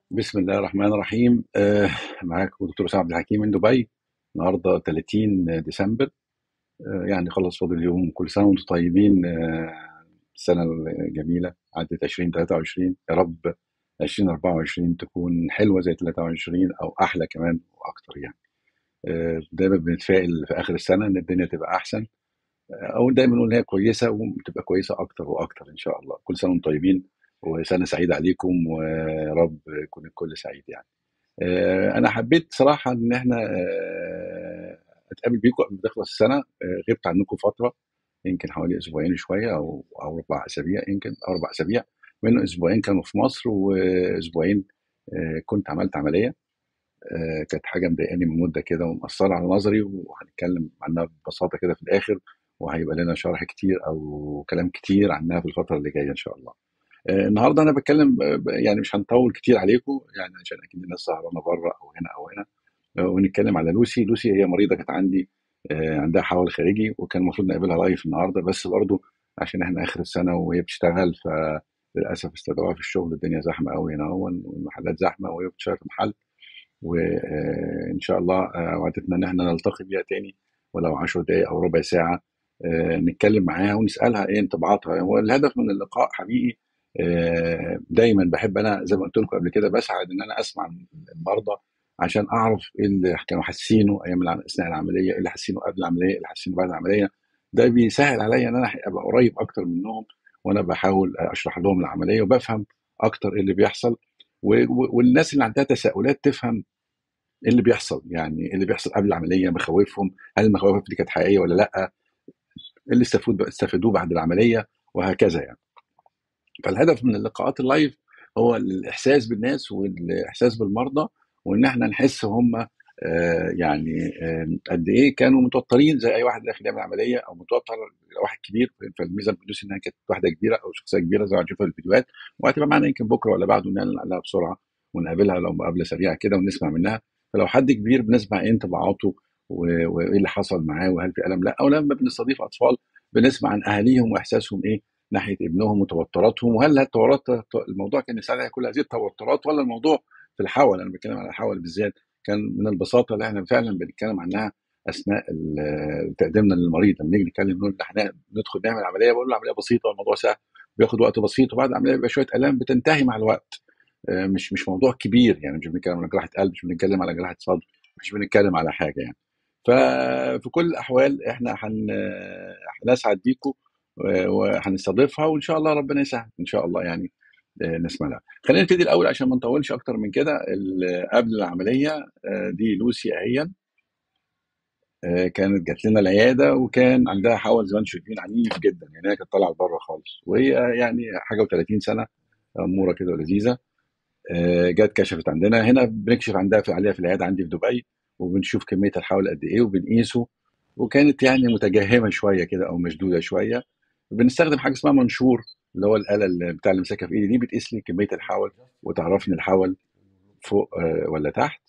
بسم الله الرحمن الرحيم آه، معاكم دكتور سعد عبد الحكيم من دبي النهارده 30 ديسمبر آه، يعني خلص فاضل اليوم كل سنه وانتم طيبين آه، السنه الجميله عدت 2023 يا رب 2024 تكون حلوه زي 23 او احلى كمان واكتر يعني آه، دايما بنتفائل في اخر السنه ان الدنيا تبقى احسن آه، او دايما نقول ان هي كويسه وتبقى كويسه اكتر واكتر ان شاء الله كل سنه وانتم طيبين وسنه سعيده عليكم ويا رب يكون الكل سعيد يعني آه، انا حبيت صراحه ان احنا آه، اتقابل بيكم قبل ما تخلص السنه آه، غبت عنكم فتره يمكن حوالي اسبوعين شويه او او اربع اسابيع يمكن او اربع اسابيع منه اسبوعين كانوا في مصر واسبوعين آه، كنت عملت عمليه آه، كانت حاجه مضايقاني من مده كده ومأثره على نظري وهنتكلم عنها ببساطه كده في الاخر وهيبقى لنا شرح كتير او كلام كتير عنها في الفتره اللي جايه ان شاء الله. آه، النهارده انا بتكلم ب- ب- يعني مش هنطول كتير عليكم يعني عشان اكيد الناس سهرانه بره او هنا او هنا آه، ونتكلم على لوسي لوسي هي مريضه كانت عندي آه، عندها حول خارجي وكان المفروض نقابلها لايف النهارده بس برضو عشان احنا اخر السنه وهي بتشتغل فللاسف استدعوها في الشغل الدنيا زحمه قوي هنا هو والمحلات زحمه وهي بتشتغل في محل وان شاء الله آه، وعدتنا ان احنا نلتقي بيها تاني ولو 10 دقائق او ربع ساعه آه، نتكلم معاها ونسالها ايه انطباعاتها هو الهدف من اللقاء حقيقي آه، دايما بحب انا زي ما قلت لكم قبل كده بسعد ان انا اسمع من المرضى عشان اعرف ايه اللي كانوا حاسينه ايام الع- اثناء العمليه ايه اللي حاسينه قبل العمليه ايه اللي حاسينه بعد العمليه ده بيسهل عليا ان انا ابقى قريب اكتر منهم وانا بحاول اشرح لهم العمليه وبفهم اكتر ايه اللي بيحصل و- و- والناس اللي عندها تساؤلات تفهم ايه اللي بيحصل يعني ايه اللي بيحصل قبل العمليه مخاوفهم هل المخاوف دي كانت حقيقيه ولا لا ايه اللي استفادوا استفادوه بعد العمليه وهكذا يعني فالهدف من اللقاءات اللايف هو الاحساس بالناس والاحساس بالمرضى وان احنا نحس هم آه، يعني آه، قد ايه كانوا متوترين زي اي واحد داخل يعمل عمليه او متوتر واحد كبير فالميزه بتدوس انها كانت واحده كبيره او شخصيه كبيره زي ما هنشوفها في الفيديوهات وهتبقى معانا يمكن بكره ولا بعده نعلن عنها بسرعه ونقابلها لو مقابله سريعه كده ونسمع منها فلو حد كبير بنسمع ايه انطباعاته و- وايه اللي حصل معاه وهل في الم لا او لما بنستضيف اطفال بنسمع عن اهاليهم واحساسهم ايه ناحيه ابنهم وتوتراتهم وهل التوترات الموضوع كان يساعد على كل هذه التوترات ولا الموضوع في الحول انا بتكلم على الحول بالذات كان من البساطه اللي احنا فعلا بنتكلم عنها اثناء ال- تقديمنا للمريض لما نيجي نتكلم نقول احنا ندخل نعمل عمليه بقول له عمليه بسيطه والموضوع سهل بياخد وقت بسيط وبعد العمليه بيبقى شويه الام بتنتهي مع الوقت آه، مش مش موضوع كبير يعني مش بنتكلم على جراحه قلب مش بنتكلم على جراحه صدر مش بنتكلم على حاجه يعني ففي كل الاحوال احنا هن هنسعد بيكم وهنستضيفها وان شاء الله ربنا يسهل ان شاء الله يعني آه، نسمع لها خلينا نبتدي الاول عشان ما نطولش اكتر من كده ال- قبل العمليه آه، دي لوسي اهيا آه، كانت جات لنا العياده وكان عندها حول زي ما انتم شايفين عنيف جدا يعني هي كانت طالعه لبره خالص وهي يعني حاجه و30 سنه اموره كده ولذيذه آه، جت كشفت عندنا هنا بنكشف عندها في عليها في العياده عندي في دبي وبنشوف كميه الحول قد ايه وبنقيسه وكانت يعني متجهمه شويه كده او مشدوده شويه بنستخدم حاجه اسمها منشور اللي هو الاله اللي بتاع اللي ماسكها في ايدي دي بتقيس لي كميه الحول وتعرفني الحول فوق آه، ولا تحت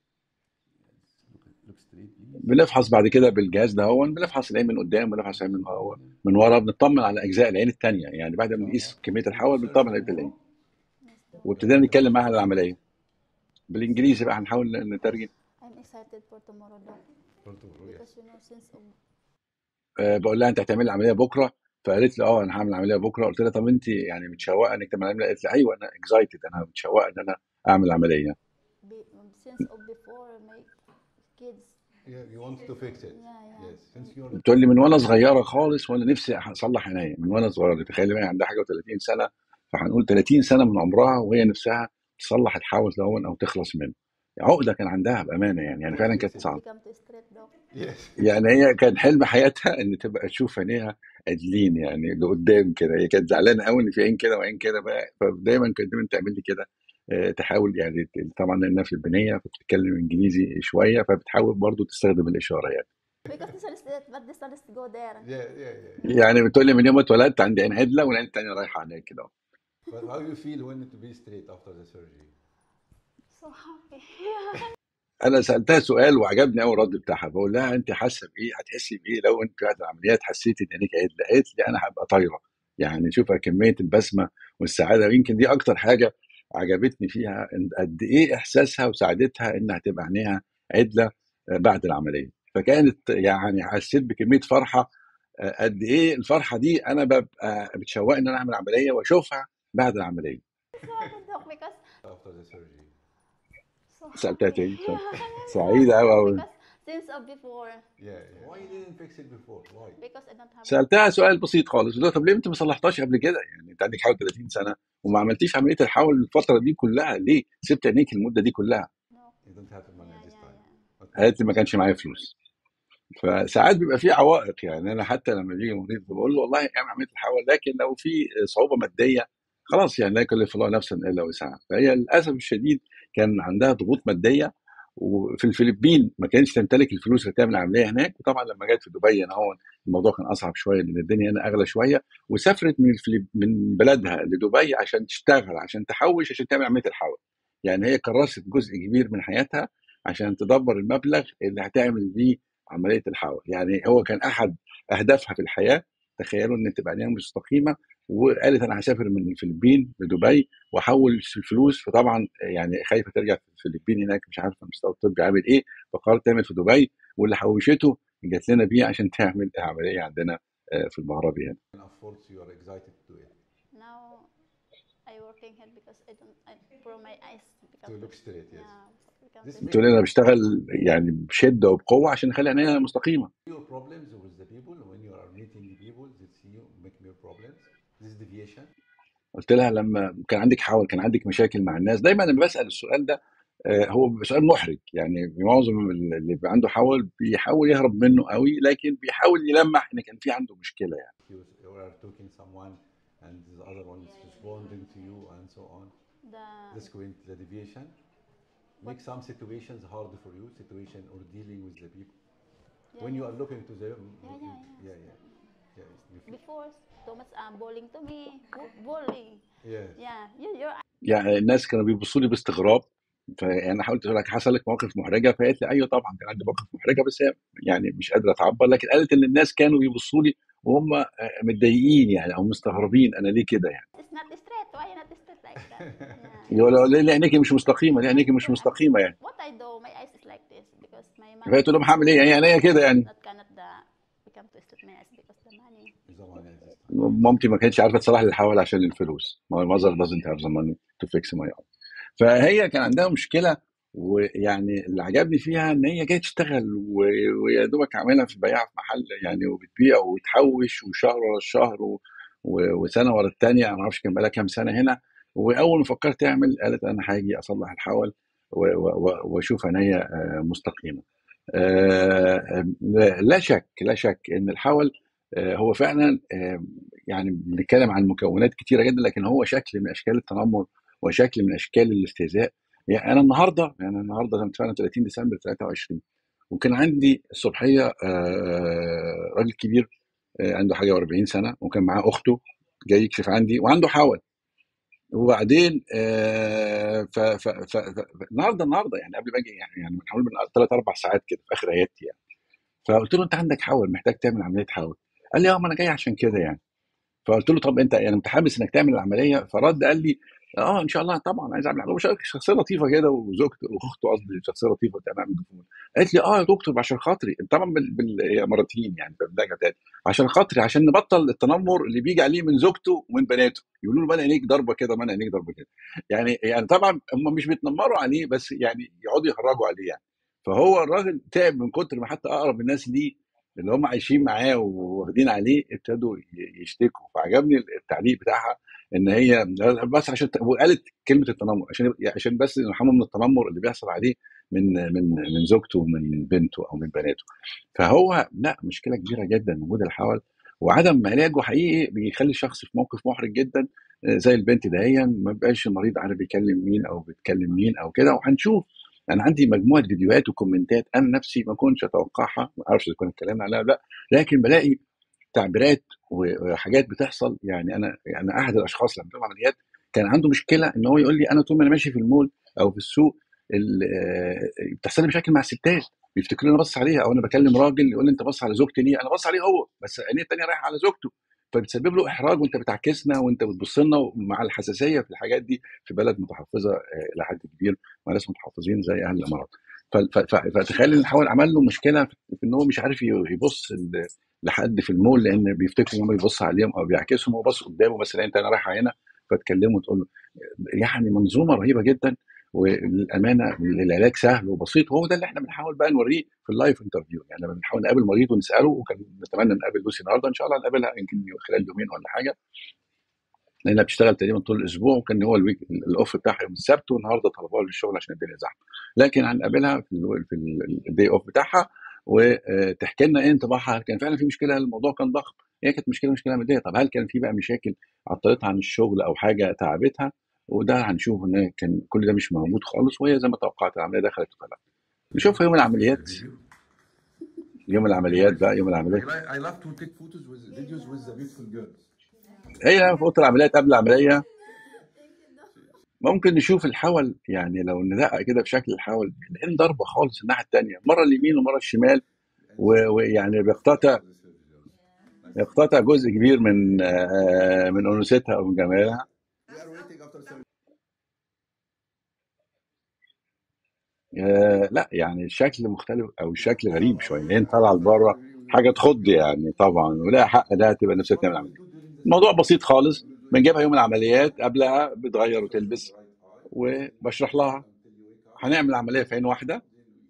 بنفحص بعد كده بالجهاز ده هو بنفحص العين من قدام بنفحص العين من هو من ورا بنطمن على اجزاء العين الثانيه يعني بعد ما نقيس كميه الحول بنطمن على العين وابتدينا نتكلم معاها عن العمليه بالانجليزي بقى هنحاول نترجم I'm excited for tomorrow, doc. Because you know, since um, آه، بقول لها انت هتعملي العمليه بكره فقالت لي اه انا هعمل العمليه بكره قلت لها طب انت يعني متشوقه انك تعمل العمليه قالت لي ايوه انا اكزايتد انا متشوقه ان انا اعمل عمليه be, um, since of before my kids, Yeah, you want to fix it. yeah, yeah. Yes, since you're بتقول لي من وانا صغيره خالص وانا نفسي اصلح عينيا من وانا صغيره تخيل هي عندها حاجه و30 سنه فهنقول 30 سنه من عمرها وهي نفسها تصلح الحول ده او تخلص منه عقده كان عندها بامانه يعني يعني فعلا كانت صعبه Become to straight, doc. yes, يعني هي كان حلم حياتها ان تبقى تشوف عينيها قادلين يعني لقدام كده هي كانت زعلانه قوي ان في عين كده وعين كده بقى فدايما كانت دايما تعمل لي كده آه، تحاول يعني ت- طبعا لانها في البنيه فبتتكلم انجليزي شويه فبتحاول برضو تستخدم الاشاره يعني Because this one is straight, but this one is to go there. yeah, yeah, yeah. يعني بتقول لي من يوم ما اتولدت عندي عين عدله والعين الثانيه رايحه هناك كده But how you feel when to be straight after the surgery? So happy. Yeah. انا سالتها سؤال وعجبني قوي الرد بتاعها بقول لها انت حاسه بايه هتحسي بايه لو انت بعد العمليات حسيتي ان عينيك عدله قالت لي انا هبقى طايره يعني شوفها كميه البسمه والسعاده ويمكن دي اكتر حاجه عجبتني فيها إن قد ايه احساسها وسعادتها انها تبقى عينيها عدله آه، بعد العمليه فكانت يعني حسيت بكميه فرحه آه، قد ايه الفرحه دي انا ببقى بتشوقني ان انا اعمل عمليه واشوفها بعد العمليه So the doc because After the surgery. so سالتها happy. تاني Yeah, سعيده قوي قوي because since of before, Yeah, yeah. Why you didn't fix it before? Why? because I don't have. سالتها سؤال بسيط خالص قلت لها طب ليه انت ما صلحتهاش قبل كده يعني انت عندك حوالي 30 سنه وما عملتيش عمليه الحول الفتره دي كلها ليه سبت عينيك المده دي كلها No. You don't have money Yeah, this yeah, time. yeah. Okay. قالت لي ما كانش معايا فلوس فساعات بيبقى في عوائق يعني انا حتى لما بيجي مريض بقول له والله اعمل عمليه الحول لكن لو في صعوبه ماديه خلاص يعني لا يكلف الله نفسا الا وسعها فهي للاسف الشديد كان عندها ضغوط ماديه وفي الفلبين ما كانتش تمتلك الفلوس اللي تعمل عمليه هناك وطبعا لما جت في دبي هنا هو الموضوع كان اصعب شويه لان الدنيا هنا اغلى شويه وسافرت من الفلب... من بلدها لدبي عشان تشتغل عشان تحوش عشان تعمل عمليه الحول يعني هي كرست جزء كبير من حياتها عشان تدبر المبلغ اللي هتعمل بيه عمليه الحول يعني هو كان احد اهدافها في الحياه تخيلوا ان تبقى عينيها مستقيمه وقالت انا هسافر من الفلبين لدبي واحول الفلوس فطبعا يعني خايفه ترجع في الفلبين هناك مش عارفه المستوى الطبي عامل ايه فقررت تعمل في دبي واللي حوشته جات لنا بيه عشان تعمل عمليه عندنا آه، في المغربي هنا And of course, you are excited to do it. Now I working here because I don't. I pro my eyes To become. look straight, yes. Yeah, become This to makes تقول لي انا بشتغل يعني بشده وبقوه عشان اخلي عينيها مستقيمه your problems with the people when you are meeting people that see you make more problems. This deviation. قلت لها لما كان عندك حول كان عندك مشاكل مع الناس دايما لما بسال السؤال ده آه، هو بيبقى سؤال محرج يعني معظم اللي بيبقى عنده حول بيحاول يهرب منه قوي لكن بيحاول يلمح ان كان في عنده مشكله يعني You, you are talking someone and the other one is responding to you and so on. the This going the deviation make some situations hard for you, situation or dealing with the people. yeah, When you yeah. are looking to them, Yeah, yeah, yeah. yeah, yeah. yeah. you feel- before so much um, bullying to me, bu- bullying. Yes. Yeah, you, you're يعني الناس كانوا بيبصوا لي باستغراب فانا حاولت اقول لك حصل لك مواقف محرجه فقالت لي ايوه طبعا كان عندي مواقف محرجه بس هي يعني مش قادره تعبر لكن قالت ان الناس كانوا بيبصوا لي وهم آه، متضايقين يعني او مستغربين انا ليه كده يعني it's not straight. Why not straight like that? Yeah. يقولوا ليه ليه عينيكي مش مستقيمه ليه عينيكي مش مستقيمه يعني What I do, my eyes is like this because my فهي money تقول لهم هعمل ايه يعني عينيا كده يعني not cannot the become twisted my eyes because the money. The one is this. مامتي ما كانتش عارفه تصلح لي الحول عشان الفلوس my mother doesn't have the money to fix my eye فهي كان عندها مشكله ويعني اللي عجبني فيها ان هي جايه تشتغل و- ويا دوبك عاملها في بياعه في محل يعني وبتبيع وتحوش وشهر ورا الشهر و... و... وسنه ورا الثانيه انا ما اعرفش كان بقى لها كام سنه هنا واول ما فكرت تعمل قالت انا هاجي اصلح الحول و... و... و- واشوف عينيا آه، مستقيمه آه، لا لا شك لا شك ان الحول آه، هو فعلا آه، يعني بنتكلم عن مكونات كتيره جدا لكن هو شكل من اشكال التنمر وشكل من اشكال الاستهزاء يعني انا النهارده يعني النهارده زي ما اتفقنا 30 ديسمبر 23 وكان عندي الصبحيه آه، راجل كبير آه، عنده حاجه و40 سنه وكان معاه اخته جاي يكشف عندي وعنده حول وبعدين آه، ف ف ف ف- النهارده النهارده يعني قبل ما اجي يعني يعني من حوالي من ثلاث اربع ساعات كده في اخر عيادتي يعني فقلت له انت عندك حول محتاج تعمل عمليه حول قال لي اه ما انا جاي عشان كده يعني فقلت له طب انت يعني متحمس انك تعمل العمليه فرد قال لي اه ان شاء الله طبعا عايز اعمل عمليه وش- شخصيه لطيفه كده وزوجته واخته قصدي شخصيه لطيفه وتمام الدخول قالت لي اه يا دكتور عشان خاطري طبعا بال... بال... هي مرتين يعني بالدرجه بتاعتي عشان خاطري عشان نبطل التنمر اللي بيجي عليه من زوجته ومن بناته يقولوا له مال عينيك ضربه كده مال عينيك ضربه كده يعني يعني طبعا هم مش بيتنمروا عليه بس يعني يقعدوا يهرجوا عليه يعني فهو الراجل تعب من كتر ما حتى اقرب الناس ليه اللي هم عايشين معاه وواخدين عليه ابتدوا ي- يشتكوا فعجبني التعليق بتاعها ان هي بس عشان وقالت كلمه التنمر عشان عشان بس يرحمه من التنمر اللي بيحصل عليه من من من زوجته ومن بنته او من بناته فهو لا مشكله كبيره جدا وجود الحول وعدم علاجه حقيقي بيخلي الشخص في موقف محرج جدا آه، زي البنت دهيا ما بيبقاش المريض عارف بيكلم مين او بيتكلم مين او كده وهنشوف انا عندي مجموعه فيديوهات وكومنتات انا نفسي ما كنتش اتوقعها ما اعرفش اذا كنا اتكلمنا عليها ولا لا لكن بلاقي تعبيرات وحاجات بتحصل يعني انا يعني احد الاشخاص لما بيعمل عمليات كان عنده مشكله ان هو يقول لي انا طول ما انا ماشي في المول او في السوق ال- آه، بتحصل لي مشاكل مع الستات بيفتكروا انا بص عليها او انا بكلم راجل يقول لي انت بص على زوجتي ليه انا بص عليه هو بس عينيه التانيه رايحه على زوجته فبتسبب له احراج وانت بتعكسنا وانت بتبص لنا مع الحساسيه في الحاجات دي في بلد متحفظه آه، الى حد كبير مع ناس متحفظين زي اهل الامارات ف- ف- ف- فتخيل ان الحول عمل له مشكله في ان هو مش عارف يبص ل- لحد في المول لان بيفتكر ان هو بيبص عليهم او بيعكسهم هو باص قدامه بس لا انت انا رايحه هنا فتكلمه وتقول له يعني منظومه رهيبه جدا وللامانه العلاج سهل وبسيط وهو ده اللي احنا بنحاول بقى نوريه في اللايف انترفيو يعني لما بنحاول نقابل مريض ونساله وكان نتمنى نقابل لوسي النهارده ان شاء الله نقابلها يمكن خلال يومين ولا حاجه لانها بتشتغل تقريبا طول الاسبوع وكان هو الويك الاوف بتاعها يوم السبت والنهارده طلبوها للشغل عشان الدنيا زحمه لكن هنقابلها في ال في الدي اوف بتاعها وتحكي لنا ايه انطباعها هل كان فعلا في مشكله الموضوع كان ضخم هي كانت مشكله مشكله ماديه طب هل كان في بقى مشاكل عطلتها عن الشغل او حاجه تعبتها وده هنشوف ان كان كل ده مش موجود خالص وهي زي ما توقعت العمليه دخلت وطلعت نشوف يوم العمليات يوم العمليات بقى يوم العمليات I love to take photos with videos with the beautiful girls. هي في اوضه العمليات قبل العمليه ممكن نشوف الحول يعني لو ندقق كده في شكل الحول العين ضربه خالص الناحيه الثانيه مره اليمين ومره الشمال و- ويعني بيقتطع يقتطع جزء كبير من آه، من انوثتها او من جمالها We are waiting after seven. آه، لا يعني الشكل مختلف او الشكل غريب شويه العين طالعه لبره حاجه تخض يعني طبعا ولا حق ده تبقى نفسها تعمل عمليه الموضوع بسيط خالص بنجيبها يوم العمليات قبلها بتغير وتلبس وبشرح لها هنعمل عمليه في عين واحده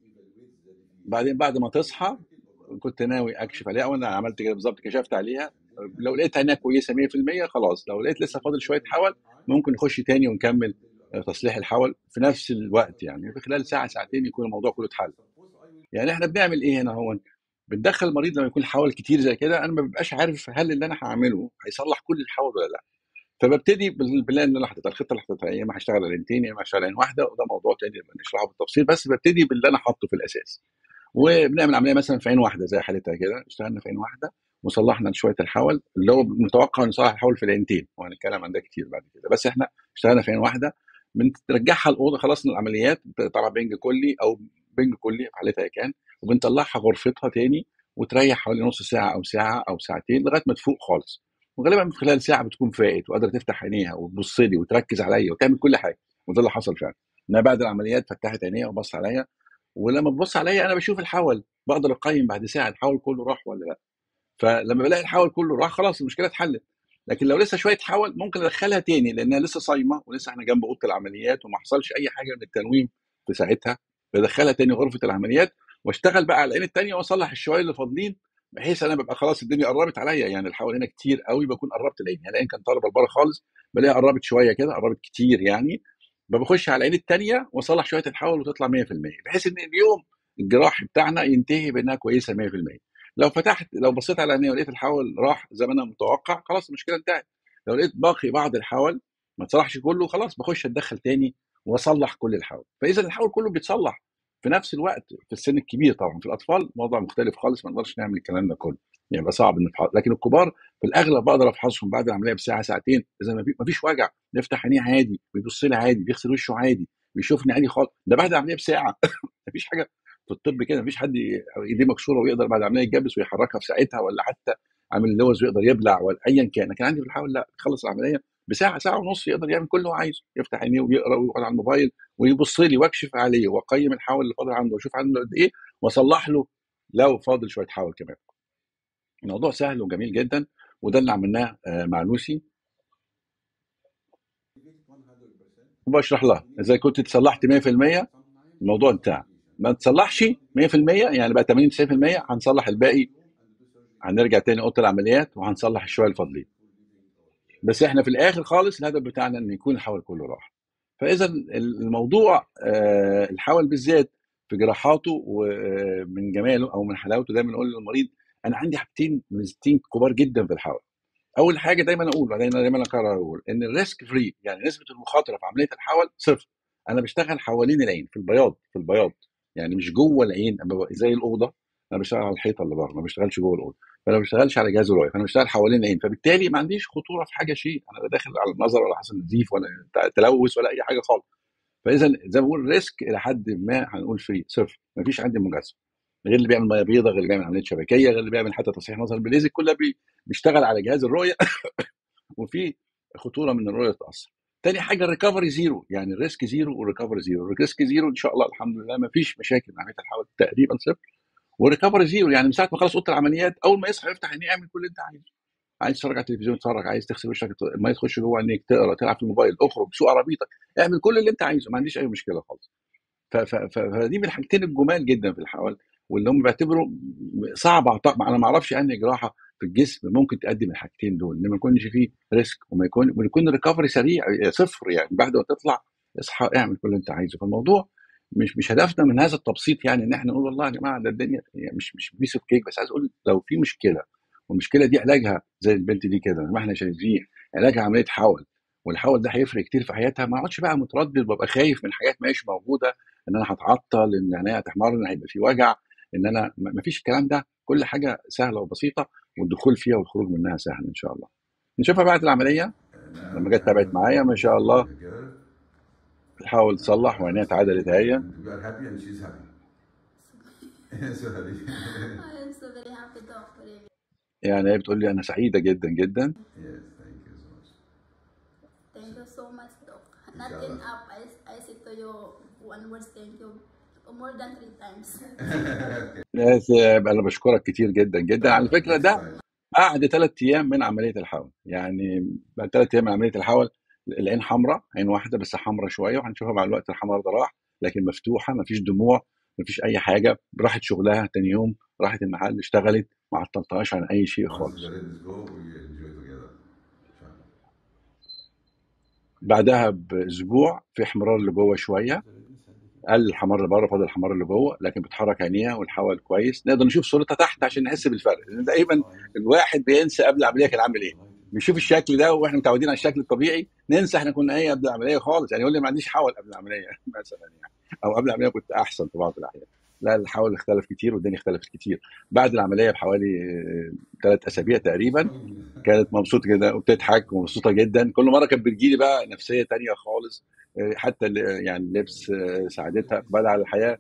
بعدين بعد ما تصحى كنت ناوي اكشف عليها وانا عملت كده بالظبط كشفت عليها لو لقيتها انها كويسه 100% خلاص لو لقيت لسه فاضل شويه حول ممكن نخش تاني ونكمل تصليح الحول في نفس الوقت يعني في خلال ساعه ساعتين يكون الموضوع كله اتحل يعني احنا بنعمل ايه هنا هو بندخل المريض لما يكون حول كتير زي كده انا ما ببقاش عارف هل اللي انا هعمله هيصلح كل الحول ولا لا فببتدي بالبلان اللي انا حاططها الخطه اللي حاططها يا اما هشتغل على عينتين يا اما هشتغل عين واحده وده موضوع تاني نبقى نشرحه بالتفصيل بس ببتدي باللي انا حاطه في الاساس وبنعمل عمليه مثلا في عين واحده زي حالتها كده اشتغلنا في عين واحده وصلحنا شويه الحول اللي هو متوقع نصلح الحول في العينتين وهنتكلم عن ده كتير بعد كده بس احنا اشتغلنا في عين واحده بنرجعها الاوضه خلصنا العمليات طبعا بنج كلي او بنج كلي في حالتها كان وبنطلعها غرفتها تاني وتريح حوالي نص ساعه او ساعه او ساعتين لغايه ما تفوق خالص وغالبا في خلال ساعه بتكون فاقت وقادره تفتح عينيها وتبص لي وتركز عليا وتعمل كل حاجه وده اللي حصل فعلا انها بعد العمليات فتحت عينيها وبص عليا ولما تبص عليا انا بشوف الحول بقدر اقيم بعد ساعه الحول كله راح ولا لا فلما بلاقي الحول كله راح خلاص المشكله اتحلت لكن لو لسه شويه حول ممكن ادخلها تاني لانها لسه صايمه ولسه احنا جنب اوضه العمليات وما حصلش اي حاجه من التنويم في ساعتها بدخلها تاني غرفه العمليات واشتغل بقى على العين التانيه واصلح الشويه اللي فاضلين بحيث انا ببقى خلاص الدنيا قربت عليا يعني الحول هنا كتير قوي بكون قربت العين يعني العين كانت طالبه لبره خالص بلاقيها قربت شويه كده قربت كتير يعني بخش على العين التانيه واصلح شويه الحول وتطلع 100% بحيث ان اليوم الجراح بتاعنا ينتهي بانها كويسه 100% لو فتحت لو بصيت على عينيه ولقيت الحول راح زي ما انا متوقع خلاص المشكله انتهت لو لقيت باقي بعض الحول ما اتصلحش كله خلاص بخش اتدخل تاني واصلح كل الحول فاذا الحول كله بيتصلح في نفس الوقت في السن الكبير طبعا في الاطفال موضوع مختلف خالص ما نقدرش نعمل الكلام ده كله يعني يبقى صعب نفحص لكن الكبار في الاغلب بقدر افحصهم بعد العمليه بساعه ساعتين اذا ما فيش وجع بيفتح عينيه عادي بيبص لي عادي بيغسل وشه عادي بيشوفني عادي خالص ده بعد العمليه بساعه ما فيش حاجه في الطب كده مفيش حد ايديه مكسوره ويقدر بعد العمليه يتجبس ويحركها في ساعتها ولا حتى عامل اللوز ويقدر يبلع ولا ايا كان لكن عندي في الحول لا خلص العمليه بساعه ساعه ونص يقدر يعمل كل اللي هو عايزه يفتح عينيه ويقرا ويقعد على الموبايل ويبص لي واكشف عليه واقيم الحول اللي فاضل عنده واشوف عنده قد ايه واصلح له لو فاضل شويه حول كمان الموضوع سهل وجميل جدا وده اللي عملناه مع لوسي وبشرح لها اذا كنت تصلحت 100% الموضوع انتهى ما تصلحش 100% يعني بقى 80 90% هنصلح الباقي هنرجع تاني اوضه العمليات وهنصلح الشويه الفاضلين بس احنا في الاخر خالص الهدف بتاعنا ان يكون الحول كله راح فاذا الموضوع الحول بالذات في جراحاته ومن جماله او من حلاوته دايما نقول للمريض انا عندي حاجتين ميزتين كبار جدا في الحول اول حاجه دايما اقول بعدين دايما اكرر اقول ان الريسك فري يعني نسبه المخاطره في عمليه الحول صفر انا بشتغل حوالين العين في البياض في البياض يعني مش جوه العين زي الاوضه انا بشتغل على الحيطه اللي بره ما بشتغلش جوه الاوضه فانا ما بشتغلش على جهاز الرؤيه فانا بشتغل حوالين العين فبالتالي ما عنديش خطوره في حاجه شيء انا لا داخل على النظر ولا حصل نزيف ولا تلوث ولا اي حاجه خالص فاذا زي ما بقول ريسك الى حد ما هنقول فري صفر ما فيش عندي مجازفه غير اللي بيعمل ميه بيضاء غير اللي بيعمل عمليه شبكيه غير اللي بيعمل حتى تصحيح نظر بالليزك كلها بي- بيشتغل على جهاز الرؤيه وفي خطوره من الرؤيه تتاثر تاني حاجه الريكفري زيرو يعني الريسك زيرو والريكفري زيرو الريسك زيرو ان شاء الله الحمد لله ما فيش مشاكل مع عمليه الحول تقريبا صفر والريكفري زيرو يعني من ساعه ما خلص اوضه العمليات اول ما يصحى يفتح عينيه يعمل كل اللي انت عايزه عايز تتفرج على التلفزيون تتفرج عايز تغسل وشك ما تخش جوه عينيك تقرا تلعب في الموبايل اخرج سوق عربيتك اعمل كل اللي انت عايزه ما عنديش اي مشكله خالص ف- ف- ف- فدي من الحاجتين الجمال جدا في الحوال واللي هم بيعتبروا صعب أعط- انا ما اعرفش انهي جراحه في الجسم ممكن تقدم الحاجتين دول ان ما يكونش فيه ريسك وما يكون ويكون الريكفري سريع صفر يعني بعد ما تطلع اصحى اعمل كل اللي انت عايزه فالموضوع مش مش هدفنا من هذا التبسيط يعني ان احنا نقول والله يا جماعه ده الدنيا يعني مش مش بيس اوف كيك بس عايز اقول لو في مشكله والمشكله دي علاجها زي البنت دي كده زي ما احنا شايفين علاجها عمليه حول والحول ده هيفرق كتير في حياتها ما اقعدش بقى متردد وابقى خايف من حاجات ما هيش موجوده ان انا هتعطل ان عينيا هتحمر ان هيبقى في وجع ان انا ما فيش الكلام ده كل حاجه سهله وبسيطه والدخول فيها والخروج منها سهل ان شاء الله نشوفها بعد العمليه لما جت تابعت معايا ما شاء الله تحاول تصلح وعينيها اتعدلت اهي You are happy and she's happy. so happy. I am so very happy, doctor. يعني هي بتقول لي انا سعيده جدا جدا yes, thank you so much. Thank you so much, doc. Not Inshallah. enough. I, I say to you one word thank you more than three times. بس انا بشكرك كتير جدا جدا على فكره Next ده time. قعد ثلاث ايام من عمليه الحول يعني بعد ثلاث ايام من عمليه الحول العين حمراء عين واحده بس حمراء شويه وهنشوفها مع الوقت الحمراء ده راح لكن مفتوحه ما فيش دموع ما فيش اي حاجه راحت شغلها تاني يوم راحت المحل اشتغلت ما عطلتهاش عن اي شيء Once خالص the red is go, we enjoy together. Inshallah. بعدها باسبوع في احمرار اللي جوه شويه قل الحمار اللي بره فاضل الحمار اللي جوه لكن بتحرك عينيها والحول كويس نقدر نشوف صورتها تحت عشان نحس بالفرق لان دايما الواحد بينسى قبل العمليه كان عامل ايه بيشوف الشكل ده واحنا متعودين على الشكل الطبيعي ننسى احنا كنا ايه قبل العمليه خالص يعني يقول لي ما عنديش حول قبل العمليه مثلا يعني او قبل العمليه كنت احسن في بعض الاحيان لا الحول اختلف كتير والدنيا اختلفت كتير بعد العمليه بحوالي ثلاث اسابيع تقريبا كانت مبسوطه كده وبتضحك ومبسوطه جدا كل مره كانت بتجيلي بقى نفسيه تانية خالص آه، حتى ال- يعني اللبس آه، ساعدتها اقبال على الحياه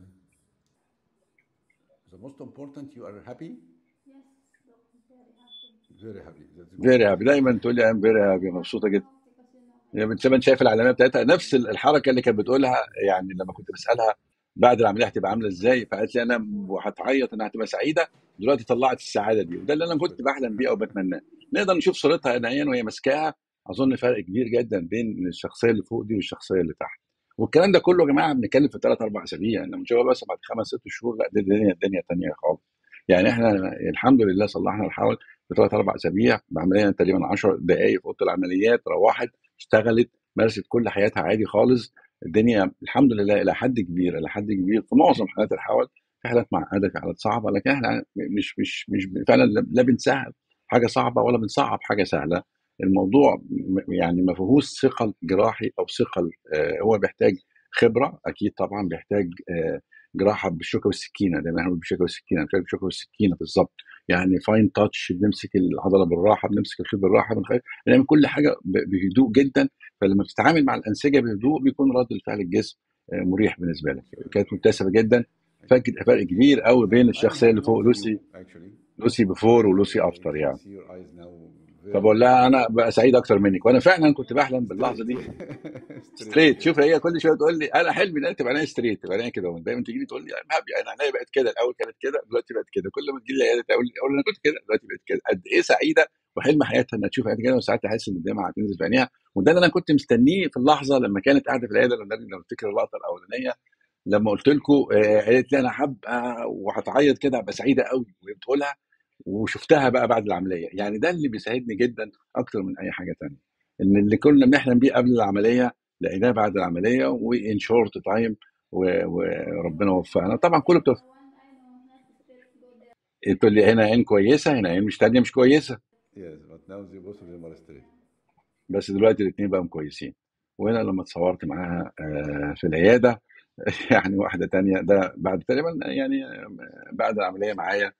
The most important, you are happy, yes, doc, very happy. very happy. That's good. فيري هابي دايما تقول لي ام فيري هابي مبسوطه جدا Because you know, هي من زمان شايف العلامات بتاعتها نفس الحركه اللي كانت بتقولها يعني لما كنت بسالها بعد العمليه هتبقى عامله ازاي فقالت لي انا وهتعيط انها هتبقى سعيده دلوقتي طلعت السعاده دي وده اللي انا كنت بحلم بيه او بتمناه نقدر نشوف صورتها عينيا وهي ماسكاها اظن فرق كبير جدا بين الشخصيه اللي فوق دي والشخصيه اللي تحت والكلام ده كله يا جماعه بنتكلم في ثلاث اربع اسابيع لما نشوفها بس بعد خمس ست شهور لا دي الدنيا الدنيا ثانيه خالص يعني احنا الحمد لله صلحنا الحول في ثلاث اربع اسابيع بعمليه تقريبا 10 دقائق في اوضه العمليات روحت اشتغلت مارست كل حياتها عادي خالص الدنيا الحمد لله الى حد كبير الى حد كبير في معظم حالات الحول في حالات معقده في حالات صعبه لكن احنا مش مش مش فعلا لا بنسهل حاجه صعبه ولا بنصعب حاجه سهله الموضوع م- يعني ما فيهوش ثقل جراحي او ثقل آه، هو بيحتاج خبره اكيد طبعا بيحتاج آه، جراحه بالشوكه والسكينه دايما احنا بنقول بالشوكه والسكينه بنشتغل بالشوكه والسكينه بالظبط يعني فاين تاتش بنمسك العضله بالراحه بنمسك الخيط بالراحه بنخيط بنعمل كل حاجه ب- بهدوء جدا فلما بتتعامل مع الانسجه بهدوء بيكون رد الفعل الجسم آه، مريح بالنسبه لك كانت مبتسمه جدا فرق فرق كبير قوي بين الشخصيه اللي فوق لوسي Actually. لوسي بيفور ولوسي I افتر can يعني see your eyes now very فبقول لها انا بقى سعيد اكتر منك وانا فعلا كنت بحلم باللحظه دي straight. ستريت شوف هي كل شويه تقول لي انا حلمي ان تبقى عينيا ستريت تبقى عينيا كده دايما تيجي لي تقول لي انا هابي انا عينيا بقت كده الاول كانت كده دلوقتي بقت كده كل ما تجي لي عياده تقول لي اقول انا كنت كده دلوقتي بقت كده قد ايه سعيده وحلم حياتها انها تشوف عينيها كده وساعات تحس ان الدمعه هتنزل في عينيها وده اللي انا كنت مستنيه في اللحظه لما كانت قاعده في العياده لما لو تفتكر اللقطه الاولانيه لما قلت لكم آه، قالت لي انا هبقى وهتعيط كده هبقى سعيده قوي وهي بتقولها وشفتها بقى بعد العمليه يعني ده اللي بيساعدني جدا اكتر من اي حاجه تانية ان اللي كنا بنحلم بيه قبل العمليه لقيناه بعد العمليه وان شورت تايم وربنا وفقنا طبعا كله بتوفق one eye no, not straight, go there. تقول لي هنا عين كويسه هنا عين مش تانية مش كويسه Yes, but now the both of them are straight. بس دلوقتي الاثنين بقوا كويسين وهنا لما اتصورت معاها آه، في العياده يعني واحده تانية ده بعد تقريبا يعني آه، بعد العمليه معايا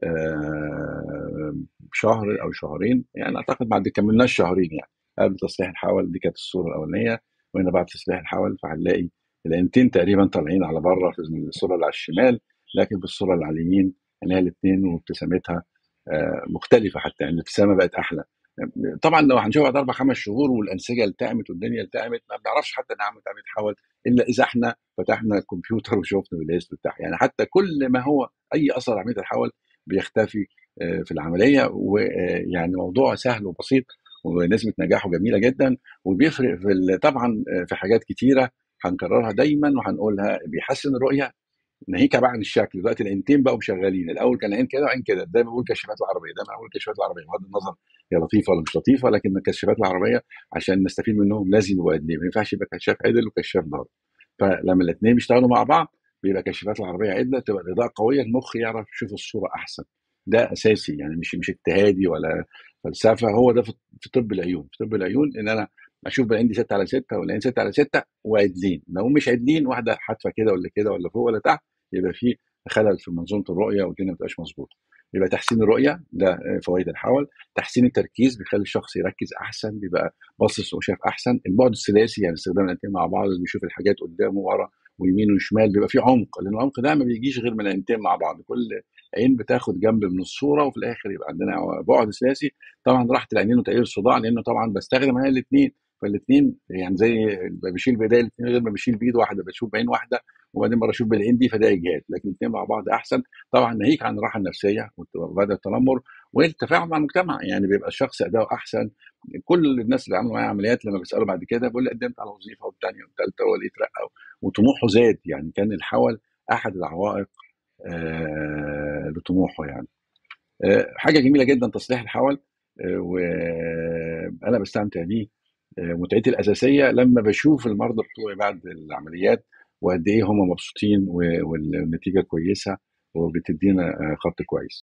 آه، شهر او شهرين يعني اعتقد بعد كملناش شهرين يعني قبل تصليح الحول دي كانت الصوره الاولانيه وهنا بعد تصليح الحول فهنلاقي العينتين تقريبا طالعين على بره في الصوره اللي على الشمال لكن بالصوره اللي على اليمين عينيها الاثنين وابتسامتها آه، مختلفه حتى يعني الابتسامه بقت احلى طبعا لو هنشوفها بعد اربع خمس شهور والانسجه التئمت والدنيا التئمت ما بنعرفش حتى نعمل تعمل تحول الا اذا احنا فتحنا الكمبيوتر وشفنا الهيست بتاعها يعني حتى كل ما هو اي اثر عمليه الحول بيختفي آه، في العمليه ويعني موضوع سهل وبسيط ونسبه نجاحه جميله جدا وبيفرق في ال- طبعا آه، في حاجات كتيره هنكررها دايما وهنقولها بيحسن الرؤيه ناهيك بقى عن الشكل دلوقتي العينتين بقوا شغالين الاول كان عين كده وعين كده دايما بقول كشافات العربيه دايما اقول كشافات العربيه بغض النظر هي لطيفه ولا مش لطيفه لكن الكشافات العربيه عشان نستفيد منهم لازم يبقوا عدلين ما ينفعش يبقى كشاف عدل وكشاف ضار فلما الاثنين بيشتغلوا مع بعض بيبقى كشافات العربيه عدله تبقى الاضاءه قويه المخ يعرف يشوف الصوره احسن ده اساسي يعني مش مش اجتهادي ولا فلسفه هو ده في في طب العيون في طب العيون ان انا اشوف بالعين دي 6 على 6 والعين 6 على 6 وعدلين لو مش عدلين واحده حادفه كده ولا كده ولا فوق ولا تحت يبقى في خلل في منظومه الرؤيه والدنيا ما بتبقاش مظبوطه يبقى تحسين الرؤيه ده آه، فوائد الحول تحسين التركيز بيخلي الشخص يركز احسن بيبقى باصص وشاف احسن البعد الثلاثي يعني استخدام العينتين مع بعض اللي بيشوف الحاجات قدامه ورا ويمين وشمال بيبقى في عمق لان العمق ده ما بيجيش غير من العينتين مع بعض كل عين بتاخد جنب من الصوره وفي الاخر يبقى عندنا بعد ثلاثي طبعا راحه العينين وتقليل الصداع لانه طبعا بستخدم انا الاثنين فالاثنين يعني زي بشيل بايديا الاثنين غير ما بشيل بايد واحده بشوف بعين واحده وبعدين مره اشوف بالعين دي فده اجهاد لكن الاثنين مع بعض احسن طبعا ناهيك عن الراحه النفسيه وبدا التنمر والتفاعل مع المجتمع يعني بيبقى الشخص اداؤه احسن كل الناس اللي عملوا معايا عمليات لما بيسالوا بعد كده بيقول لي قدمت على وظيفه والثانيه والثالثه ولقيت رقه وطموحه زاد يعني كان الحول احد العوائق آه لطموحه يعني آه، حاجه جميله جدا تصليح الحول آه، وانا بستمتع بيه آه، متعتي الاساسيه لما بشوف المرضى بتوعي بعد العمليات وقد ايه هم مبسوطين و- والنتيجه كويسه وبتدينا آه، خط كويس